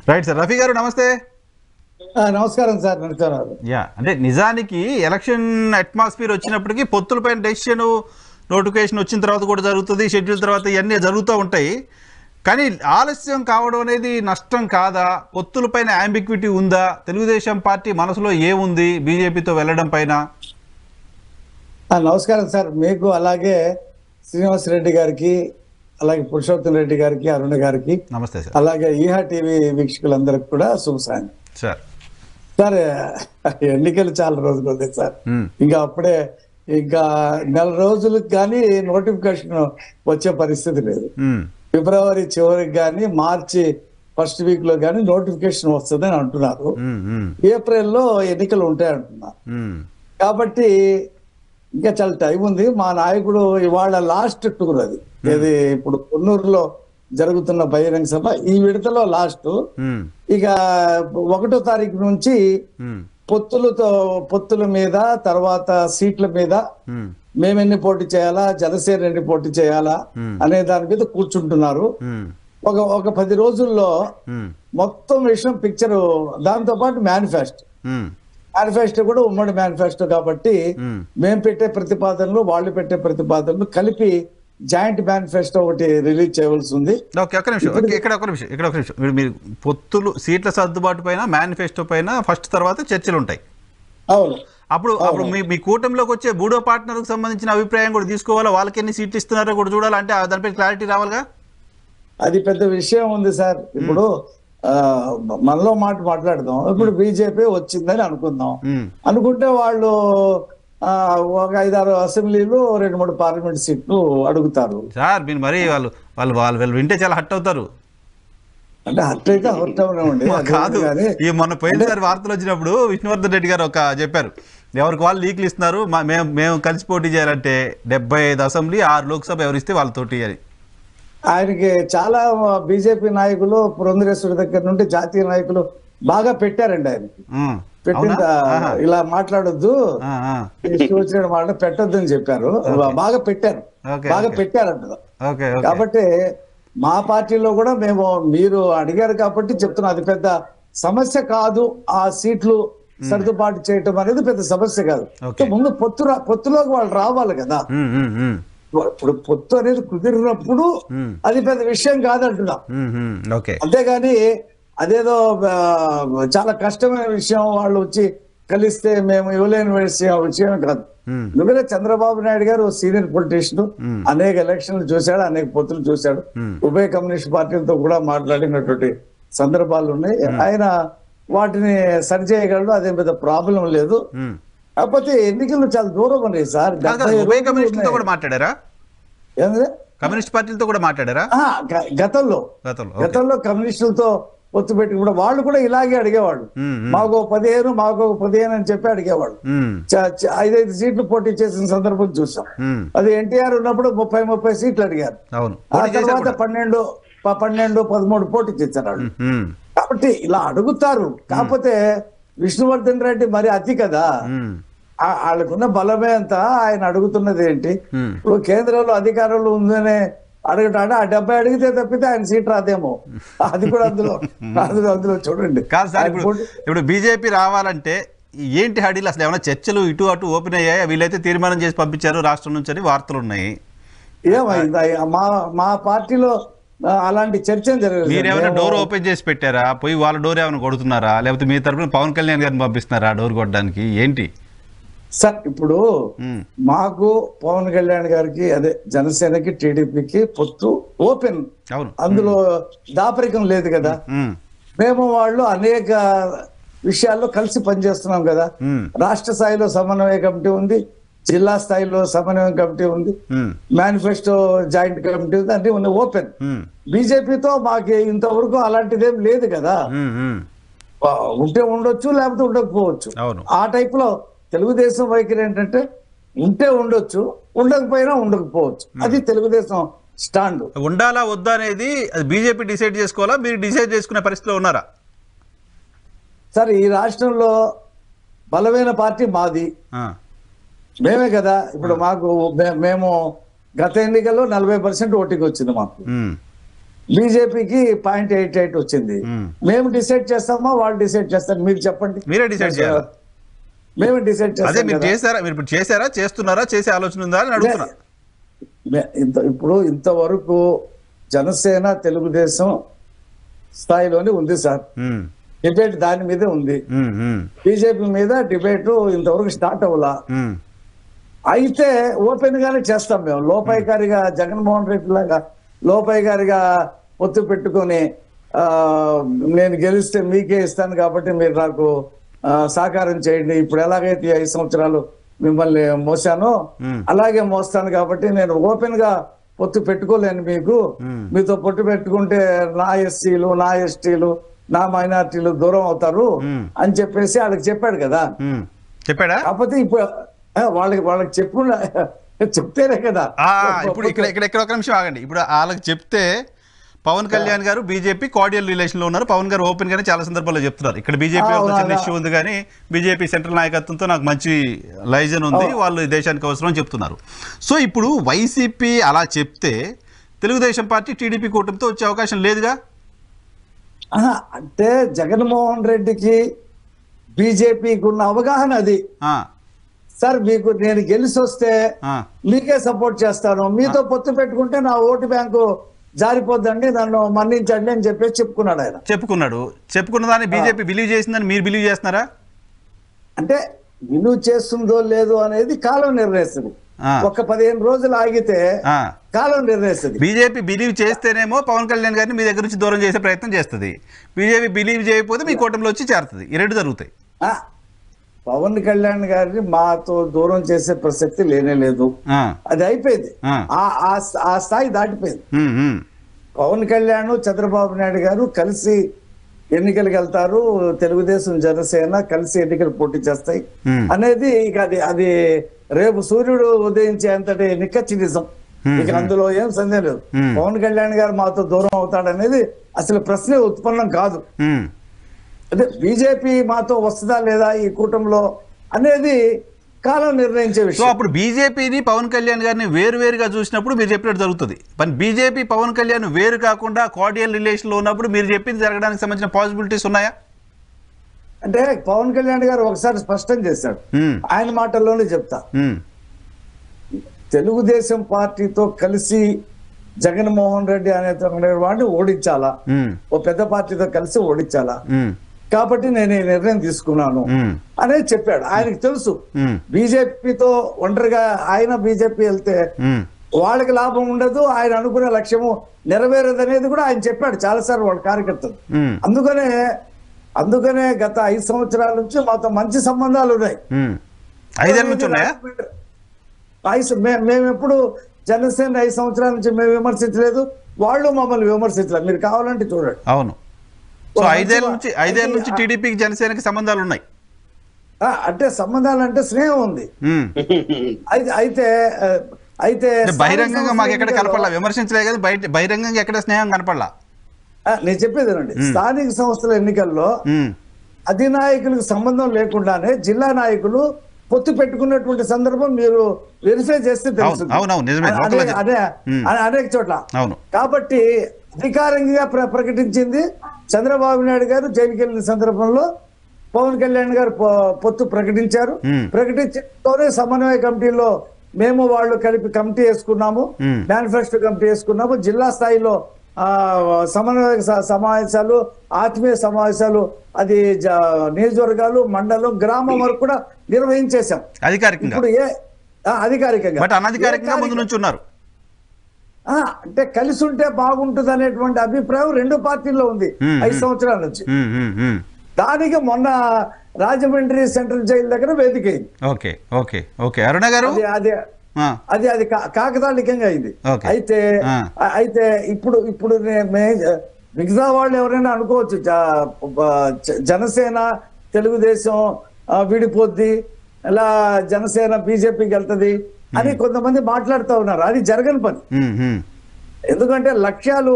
Right sir Rafi గారు నమస్తే ఆ, నమస్కారం సార్ నమస్కారం యా అంటే నిజానికి ఎలక్షన్ అట్మాస్ఫియర్ వచ్చినప్పటికీ పొత్తులపైన డెసిషన్ నోటిఫికేషన్ వచ్చిన తర్వాత కూడా జరుగుతుంది షెడ్యూల్ తర్వాత ఇవన్నీ జరుగుతూ ఉంటాయి కానీ ఆలస్యం కావడం అనేది నష్టం కాదా పొత్తులపైన యాంబిక్విటీ ఉందా తెలుగుదేశం పార్టీ మనసులో ఏముంది బీజేపీతో వెళ్ళడం పైన ఆ, నమస్కారం సార్ మీకు అలాగే శ్రీనివాస్ రెడ్డి గారికి అలాగే పురుషోత్తం రెడ్డి గారికి అరుణ గారికి నమస్తే సార్ అలాగే ఈహా టీవీ వీక్షకులందరికి కూడా శుభ సాయం సార్ సార్ ఎన్నికలు చాలా రోజులు ఉంది సార్ మ్మ్. ఇంకా అప్పుడే ఇంకా నెల రోజులకు కానీ నోటిఫికేషన్ వచ్చే పరిస్థితి లేదు మ్మ్. ఫిబ్రవరి చివరికి కానీ మార్చి ఫస్ట్ వీక్ లో కానీ నోటిఫికేషన్ వస్తుందని అంటున్నారు మ్మ్. మ్మ్. ఏప్రిల్లో ఎన్నికలు ఉంటాయి అంటున్నారు మ్మ్. కాబట్టి ఇంకా చాలా టైం ఉంది మా నాయకుడు ఇవాళ లాస్ట్ టూర్ అది ఇది ఇప్పుడు కొన్నూరులో జరుగుతున్న బహిరంగ సభ ఈ విడతలో లాస్ట్ మ్మ్. ఇక ఒకటో తారీఖు నుంచి మ్మ్. పొత్తులతో పొత్తుల మీద తర్వాత సీట్ల మీద మ్మ్. మేమెన్ని పోటీ చేయాలా జనసేన ఎన్ని పోటీ చేయాలా Hmm. అనే దాని మీద కూర్చుంటున్నారు మ్మ్. ఒక ఒక పది రోజుల్లో మ్మ్. మొత్తం విషయం పిక్చర్ దాంతో పాటు మేనిఫెస్టో మ్మ్. మేనిఫెస్టో కూడా ఉమ్మడి మేనిఫెస్టో కాబట్టి మ్మ్. మేము పెట్టే ప్రతిపాదనలు వాళ్ళు పెట్టే ప్రతిపాదనలు కలిపి జాయింట్ మేనిఫెస్టో ఒకటి రిలీజ్ చేయవలసి ఉంది ఓకే ఒక్క నిమిషం ఓకే, ఇక్కడ ఒక నిమిషం ఇక్కడ ఒక నిమిషం మీరు- మీరు పొత్తులు సీట్ల సర్దుబాటు పైన మేనిఫెస్టో పైన ఫస్ట్ తర్వాత చర్చలు ఉంటాయి అవును అప్పుడు అప్పుడు మీ మీ కూటమిలోకి వచ్చే బూడో పార్ట్నర్ కు సంబంధించిన అభిప్రాయం కూడా తీసుకోవాలా వాళ్ళకి ఎన్ని సీట్లు ఇస్తున్నారో కూడా చూడాలి అంటే ఆ దానిపై క్లారిటీ రావాలిగా అది పెద్ద విషయం ఉంది సార్ ఇప్పుడు ఆ, మనలో మాట మాట్లాడదాం ఇప్పుడు బీజేపీ వచ్చిందని అనుకుందాం మ్మ్. అనుకుంటే వాళ్ళు ఆ, ఒక ఐదారు అసెంబ్లీలు రెండు మూడు పార్లమెంట్ సీట్లు అడుగుతారు సార్ మీరు మరి వాళ్ళు వాళ్ళు వాళ్ళు వీళ్ళు వింటే చాలా హట్ అవుతారు అంటే అట్లయితే హర్ట్ అవనివ్వండి మా అది కాదు కానీ ఈ మొన్న పోయినసారి వార్తలు వచ్చినప్పుడు విష్ణువర్ధన్ రెడ్డి గారు ఒక చెప్పారు ఎవరికి వాళ్ళు లీక్లు ఇస్తున్నారు మా- మేము మేము కలిసి పోటీ చేయాలంటే డెబ్బై ఐదు అసెంబ్లీ ఆరు లోక్సభ ఎవరిస్తే వాళ్ళతోటి అని ఆయనకి చాలా బీజేపీ నాయకులు పురంధరేశ్వరి దగ్గర నుండి జాతీయ నాయకులు బాగా పెట్టారండి ఆయనకి ఉమ్. పెట్టిన అవునా? ఆహా. ఇలా మాట్లాడొద్దు ఆ, ఆ. ఇష్టం వచ్చిన మాట పెట్టొద్దు అని చెప్పారు బాగా పెట్టారు ఓకే, బాగా ఓకే. పెట్టారంట ఓకే ఓకే కాబట్టి మా పార్టీలో కూడా మేము మీరు అడిగారు కాబట్టి చెప్తున్నా అది పెద్ద సమస్య కాదు ఆ సీట్లు సర్దుబాటు చేయటం అనేది పెద్ద సమస్య కాదు ఓకే. ముందు పొత్తు రా- పొత్తులోకి వాళ్ళు రావాలి కదా ఉమ్, ఉమ్, ఉమ్. ఇప్పుడు పొత్తు అనేది కుదిరినప్పుడు మ్మ్. అది పెద్ద విషయం కాదంటున్నాం ఉమ్, ఉమ్. ఓకే అంతేగాని అదేదో ఆ, చాలా కష్టమైన విషయం వాళ్ళు వచ్చి కలిస్తే మేము ఇవ్వలేని విషయం విషయం కాదు ఉమ్. ఎందుకంటే చంద్రబాబు నాయుడు గారు సీనియర్ పొలిటీషియన్ అనేక ఎలక్షన్లు చూశాడు అనేక పొత్తులు చూశాడు ఉభయ కమ్యూనిస్ట్ పార్టీలతో కూడా మాట్లాడినటువంటి సందర్భాలు ఉన్నాయి ఆయన వాటిని సరిచేయగలడు అదే పెద్ద ప్రాబ్లం లేదు ఉమ్. కాకపోతే ఎన్నికలు చాలా దూరం ఉన్నాయి సార్ కాదు, కాదు, డెబ్బై ఉభయ రోజులు కమ్యూనిస్టులతో ఉన్నాయి. కూడా మాట్లాడారా ఏంది? కమ్యూనిస్ట్ పార్టీలతో కూడా మాట్లాడారా ఆ, గ- గతంలో గతంలో ఓకే. గతంలో కమ్యూనిస్టులతో పొత్తు పెట్టి కూడా వాళ్ళు కూడా ఇలాగే అడిగేవాళ్ళు ఉమ్, ఉమ్. మాకు ఒక పదిహేను మాకు ఒక పదిహేను అని చెప్పి అడిగేవాళ్ళు ఉమ్, చ- చ- ఐదైదు సీట్లు పోటీ చేసిన సందర్భం చూసాం ఉమ్. అది ఎన్టీఆర్ ఉన్నప్పుడు ముప్పై ముప్పై సీట్లు అడిగారు అవును ఆ పోటీ చేశారు తర్వాత కూడా. పన్నెండు ప- పన్నెండు పదమూడు పోటీ చేశారు వాళ్ళు ఉమ్, కాబట్టి ఇలా అడుగుతారు కాకపోతే విష్ణువర్ధన్ రెడ్డి మరి అతి కదా ఉమ్, ఆ- వాళ్ళకున్న బలమే అంత ఆయన అడుగుతున్నది ఏంటి ఉమ్. ఇప్పుడు కేంద్రంలో అధికారంలో ఉందనే అడగటాడు ఆ డెబ్బై అడిగితే తప్పితే ఆయన సీట్ రాదేమో అది కూడా అందులో అందులో అందులో చూడండి కాదు సార్ ఆయన ఇప్పుడు పోటీ- ఇప్పుడు బీజేపీ రావాలంటే ఏంటి హడీలు అసలు ఏమైనా చర్చలు ఇటు అటు ఓపెన్ అయ్యాయి వీళ్ళైతే తీర్మానం చేసి పంపించారు రాష్ట్రం నుంచి అని వార్తలు ఉన్నాయి ఏమైంది అయ్య, మా మా పార్టీలో ఆ, అలాంటి చర్చ జరగలేదు మీరేమైనా మేము- డోర్ ఓపెన్ చేసి పెట్టారా పోయి వాళ్ళ డోర్ ఏమైనా కొడుతున్నారా లేకపోతే మీ తరపున పవన్ కళ్యాణ్ గారిని పంపిస్తున్నారా డోర్ కొట్టడానికి ఏంటి సార్ ఇప్పుడు ఉమ్, మాకు పవన్ కళ్యాణ్ గారికి అదే జనసేనకి టీడీపీకి పొత్తు ఓపెన్ అవును అందులో దాపరికం లేదు కదా ఉమ్, మేము వాళ్ళు అనేక విషయాల్లో కలిసి పనిచేస్తున్నాం కదా ఉమ్, రాష్ట్ర స్థాయిలో సమన్వయ కమిటీ ఉంది జిల్లా స్థాయిలో సమన్వయ కమిటీ ఉంది ఉమ్, మేనిఫెస్టో జాయింట్ కమిటీ ఉంది అన్ని ఉన్నాయి ఓపెన్ ఉమ్, బీజేపీతో మాకు ఇంతవరకు అలాంటిదేం లేదు కదా ఉమ్, ఉమ్. ఆ, ఉంటే ఉండొచ్చు లేకపోతే ఉండకపోవచ్చు అవును ఆ టైప్ లో తెలుగుదేశం వైఖరి ఏంటంటే ఉంటే ఉండొచ్చు ఉండకపోయినా ఉండకపోవచ్చు అది తెలుగుదేశం స్టాండ్ ఉండాలా వద్దా అనేది అది బీజేపీ డిసైడ్ చేసుకోవాలా మీరు డిసైడ్ చేసుకునే పరిస్థితిలో ఉన్నారా సరే ఈ రాష్ట్రంలో బలమైన పార్టీ మాది ఆ, మేమే కదా ఇప్పుడు మాకు మే- మేము గత ఎన్నికల్లో నలభై పర్సెంట్ ఓటింగ్ వచ్చింది మాకు ఉమ్, బీజేపీకి పాయింట్ ఎయిట్ ఎయిట్ వచ్చింది మ్మ్. మేము డిసైడ్ చేస్తామా వాళ్ళు డిసైడ్ చేస్తారు మీరు చెప్పండి మీరే డిసైడ్ చేయాలి మేము డిసైడ్ అదే చేస్తాం మీరు కదా. చేశారా మీరు ఇప్పుడు చేశారా చేస్తున్నారా చేసే ఆలోచన ఉందా అని అడుగుతున్నా మే- ఇంత ఇప్పుడు ఇంతవరకు జనసేన తెలుగుదేశం స్థాయిలోనే ఉంది సార్ ఉమ్, డిబేట్ దాని మీదే ఉంది ఉమ్, ఉమ్, బీజేపీ మీద డిబేట్ ఇంతవరకు స్టార్ట్ అవ్వాల ఉమ్, అయితే ఓపెన్ గానే చేస్తాం మేము లోపాయి గారిగా జగన్మోహన్ రెడ్డి లాగా లోపాయి గారిగా పొత్తు పెట్టుకొని ఆ, నేను గెలిస్తే మీకే ఇస్తాను కాబట్టి మీరు నాకు ఆ, సహకారం చేయండి ఇప్పుడు ఎలాగైతే ఈ ఐదు సంవత్సరాలు మిమ్మల్ని మోసానో మ్మ్. అలాగే మోస్తాను కాబట్టి నేను ఓపెన్ గా పొత్తు పెట్టుకోలేను మీకు మ్మ్. మీతో పొత్తు పెట్టుకుంటే నా ఎస్సీలు నా ఎస్టీలు నా మైనార్టీలు దూరం అవుతారు మ్మ్. అని చెప్పేసి వాళ్ళకి చెప్పాడు కదా ఉమ్. చెప్పాడా కాకపోతే ఇప్పుడు ఆ, వాళ్ళకి వాళ్ళకి చెప్పుకుండా చెప్తేనే కదా ఆ, ఇప్పుడు ఇక్కడ ఇక్కడ ఇక్కడ ఒక నిమిషం ఆగండి ఇప్పుడు వాళ్ళకి చెప్తే పవన్ కళ్యాణ్ గారు బీజేపీ కార్డియల్ రిలేషన్ లో ఉన్నారు పవన్ గారు ఓపెన్ గానే చాలా సందర్భాల్లో చెప్తున్నారు ఇక్కడ బీజేపీ ఆ, అవునా, చిన్న అవునా. ఇష్యూ ఉంది కానీ బీజేపీ సెంట్రల్ నాయకత్వంతో నాకు మంచి లైజన్ ఉంది వాళ్ళు ఈ దేశానికి అవసరం అని చెప్తున్నారు సో ఇప్పుడు వైసీపీ అలా చెప్తే తెలుగుదేశం పార్టీ టీడీపీ కూటమితో వచ్చే అవకాశం లేదుగా ఆహా, అంటే జగన్మోహన్ రెడ్డికి బీజేపీకి ఉన్న అవగాహన అది ఆ, సార్ మీకు నేను గెలిచి వస్తే ఆ, మీకే సపోర్ట్ చేస్తాను మీతో పొత్తు పెట్టుకుంటే నా ఓటు బ్యాంకు జారిపోద్దండి నన్ను మన్నించండి అని చెప్పేసి చెప్పుకున్నాడు ఆయన చెప్పుకున్నాడు చెప్పుకున్న దాన్ని బీజేపీ బిలీవ్ చేసిందని మీరు బిలీవ్ చేస్తున్నారా అంటే విలువ చేస్తుందో లేదో అనేది కాలం నిర్ణయిస్తుంది ఆ. ఒక పదిహేను రోజులు ఆగితే ఆ. కాలం నిర్ణయిస్తుంది బీజేపీ బిలీవ్ చేస్తేనేమో పవన్ కళ్యాణ్ గారిని మీ దగ్గర నుంచి దూరం చేసే ప్రయత్నం చేస్తుంది బీజేపీ బిలీవ్ చేయకపోతే మీ కూటమిలో వచ్చి చేరుతుంది ఈ రెండు జరుగుతాయి ఆ, పవన్ కళ్యాణ్ గారిని మాతో దూరం చేసే ప్రసక్తి లేనే లేదు ఆ, అది అయిపోయింది ఆ. ఆ- ఆ- ఆ స్థాయి దాటిపోయింది ఉమ్, ఉమ్, పవన్ కళ్యాణ్ చంద్రబాబు నాయుడు గారు కలిసి ఎన్నికలకు వెళ్తారు తెలుగుదేశం జనసేన కలిసి ఎన్నికలు పోటీ చేస్తాయి Hmm. అనేది ఇక అది అది రేపు సూర్యుడు ఉదయించేంతటి నిక్కచ్చి నిజం Hmm. ఇక అందులో ఏం సందేహం లేదు Hmm. పవన్ కళ్యాణ్ గారు మాతో దూరం అవుతాడనేది అసలు ప్రశ్నే ఉత్పన్నం కాదు ఉమ్. అదే బీజేపీ మాతో వస్తుందా లేదా ఈ కూటమిలో అనేది కాలం నిర్ణయించే సో విషయం అప్పుడు బీజేపీని పవన్ కళ్యాణ్ గారిని వేరు వేరుగా చూసినప్పుడు మీరు చెప్పినట్టు జరుగుతుంది కానీ బీజేపీ పవన్ కళ్యాణ్ వేరు కాకుండా కార్డియల్ రిలేషన్లో ఉన్నప్పుడు మీరు చెప్పింది జరగడానికి సంబంధించిన పాసిబిలిటీస్ ఉన్నాయా అంటే పవన్ కళ్యాణ్ గారు ఒకసారి స్పష్టం చేశాడు ఉమ్, ఆయన మాటల్లోనే చెప్తా ఉమ్, తెలుగుదేశం పార్టీతో కలిసి జగన్మోహన్ రెడ్డి అనే వాడిని ఓడించాలా ఉమ్, ఓ పెద్ద పార్టీతో కలిసి ఓడించాలా ఉమ్, కాబట్టి నేను ఈ నిర్ణయం తీసుకున్నాను ఉమ్, అనేది చెప్పాడు ఆయనకు తెలుసు ఉమ్, బీజేపీతో ఒంటరిగా ఆయన బీజేపీ వెళ్తే ఉమ్, వాళ్ళకి లాభం ఉండదు ఆయన అనుకునే లక్ష్యము నెరవేరదు అనేది కూడా ఆయన చెప్పాడు చాలాసార్లు వాళ్ళ కార్యకర్తలు ఉమ్, అందుకనే అందుకనే గత ఐదు సంవత్సరాల నుంచి మాతో మంచి సంబంధాలు ఉన్నాయి ఉమ్. ఐదేళ్ళ నుంచి ఉన్నాయా ఐదు- మే- మేము ఎప్పుడు జనసేన ఐదు సంవత్సరాల నుంచి మేము విమర్శించలేదు వాళ్ళు మమ్మల్ని విమర్శించలేదు మీరు కావాలంటే చూడండి అవును సో ఓ, ఐదేళ్ళ మంచి నుంచి వా- ఐదేళ్ళ అయితే నుంచి ఆ- టీడీపీకి జనసేనకి సంబంధాలు ఉన్నాయి ఆ, అంటే సంబంధాలు అంటే స్నేహం ఉంది ఉమ్. అయితే అయితే ఆ, అయితే అంటే బహిరంగంగా మాకు ఎక్కడ స్థానిక కనపడలా సంస్థల విమర్శించలే కదా బయట బహిరంగంగా ఎక్కడ స్నేహం కనపడలా ఆ, నేను చెప్పేది అండి స్థానిక సంస్థల ఎన్నికల్లో ఉమ్, అధినాయకులకు సంబంధం లేకుండానే జిల్లా నాయకులు పొత్తు పెట్టుకున్నటువంటి సందర్భం మీరు వెరిఫై చేస్తే తెలుసు అవును, అవును, అవును, నిజమే. లోకల్లో అనే- జరి- అనే- ఉమ్. అనే- అనేక చోట్ల అవును కాబట్టి అధికారికంగా ప్ర- ప్రకటించింది చంద్రబాబు నాయుడు గారు జైలుకి వెళ్ళిన సందర్భంలో పవన్ కళ్యాణ్ గారు పొ- పొత్తు ప్రకటించారు మ్మ్. ప్రకటించడంతోనే సమన్వయ కమిటీలో మేము వాళ్ళు కలిపి కమిటీ వేసుకున్నాము మ్మ్. మేనిఫెస్టో కమిటీ వేసుకున్నాము జిల్లా స్థాయిలో ఆ, సమన్వయ స- సమావేశాలు ఆత్మీయ సమావేశాలు అది జ- నియోజకవర్గాలు మండలం గ్రామం వరకు కూడా నిర్వహించేశాం అధికారికంగా ఇప్పుడు ఏ ఆ, అధికారికంగా బట్ అనధికారికంగా ఏ ముందు కార్య- నుంచి ఉన్నారు ఆ, అంటే కలిసి ఉంటే బాగుంటుంది అనేటువంటి అభిప్రాయం రెండు పార్టీల్లో ఉంది మ్మ్, ఐదు సంవత్సరాల నుంచి ఉమ్, ఉమ్, ఉమ్. దానికి మొన్న రాజమండ్రి సెంట్రల్ జైలు దగ్గర వేదికైంది okay okay okay Aruna garu అది అది ఆ, అది అది కా- కాకతాళికంగా అయింది Okay. అయితే ఆ. ఆ- అయితే ఇప్పుడు ఇప్పుడు నే- మే- మిగతా వాళ్ళు ఎవరైనా అనుకోవచ్చు జ- బ- జ- జనసేన తెలుగుదేశం ఆ, విడిపోద్ది ఇలా జనసేన బీజేపీకి వెళ్తది అని కొంతమంది మాట్లాడుతూ ఉన్నారు అది జరగని పని ఉమ్, ఉమ్, ఎందుకంటే లక్ష్యాలు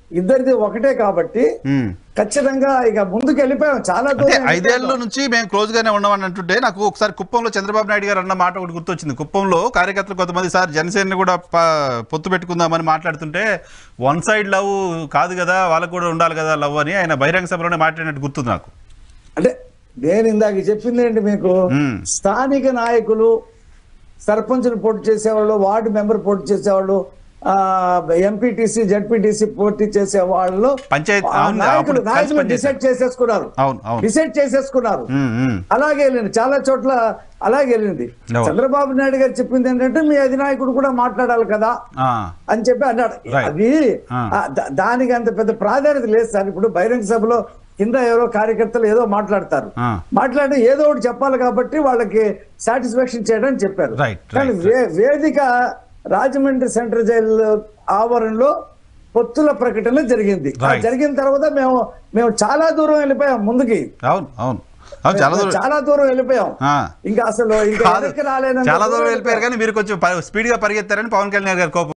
ఇద్దరిది ఒకటే కాబట్టి ఉమ్. ఖచ్చితంగా ఇక ముందుకు వెళ్ళిపోయాం చాలా అంటే దూరం ఐదేళ్ల వెళ్ళిపోయాం. నుంచి మేము క్లోజ్ గానే ఉన్నామని అంటుంటే నాకు ఒకసారి కుప్పంలో చంద్రబాబు నాయుడు గారు అన్న మాట ఒకటి గుర్తొచ్చింది కుప్పంలో కార్యకర్తలు కొంతమంది సార్ జనసేనని కూడా ప- పొత్తు పెట్టుకుందామని మాట్లాడుతుంటే వన్ సైడ్ లవ్ కాదు కదా వాళ్ళకు కూడా ఉండాలి కదా లవ్ అని ఆయన బహిరంగ సభలోనే మాట్లాడినట్టు గుర్తుంది నాకు అంటే నేను ఇందాక చెప్పింది ఏంటి మీకు మ్మ్. స్థానిక నాయకులు సర్పంచులు పోటీ చేసేవాళ్ళు వార్డు మెంబర్ పోటీ చేసేవాళ్ళు ఎంపీటీసీ జడ్పీటీసీ పోటీ చేసే వాళ్ళు పంచాయతీ- ఆ అవును, నాయకులు అప్పుడు కలిసి నాయకులు పనిచేశారు. డిసైడ్ చేసేసుకున్నారు అవును అవును డిసైడ్ చేసేసుకున్నారు ఉమ్, ఉమ్. అలాగే వెళ్ళింది చాలా చోట్ల అలాగే వెళ్ళింది అవును. చంద్రబాబు నాయుడు గారు చెప్పింది ఏంటంటే మీ అధినాయకుడు కూడా మాట్లాడాలి కదా ఆ, అని చెప్పి అన్నాడు Right. అది ఆ. ఆ, దా- దానికి అంత పెద్ద ప్రాధాన్యత లేదు సార్ ఇప్పుడు బహిరంగ సభలో కింద ఎవరో కార్యకర్తలు ఏదో మాట్లాడతారు ఆ. మాట్లాడి ఏదో ఒకటి చెప్పాలి కాబట్టి వాళ్ళకి సాటిస్ఫాక్షన్ చేయడం చెప్పారు Right, కానీ right, వే- వేదిక రాజమండ్రి సెంట్రల్ జైలు ఆవరణలో పొత్తుల ప్రకటన జరిగింది ఆ Right. జరిగిన తర్వాత మేము మేము చాలా దూరం వెళ్ళిపోయాం ముందుకి అవును అవును అవును చాలా దూరం చాలా దూరం వెళ్ళిపోయాం ఆ. ఇంకా అసలు ఇంకా కాదు వెనక్కి రాలేనంత చాలా దూరం వెళ్ళిపోయారు కానీ మీరు కొంచెం స్పీడ్ గా పరిగెత్తారని పవన్ కళ్యాణ్ గారు కోపం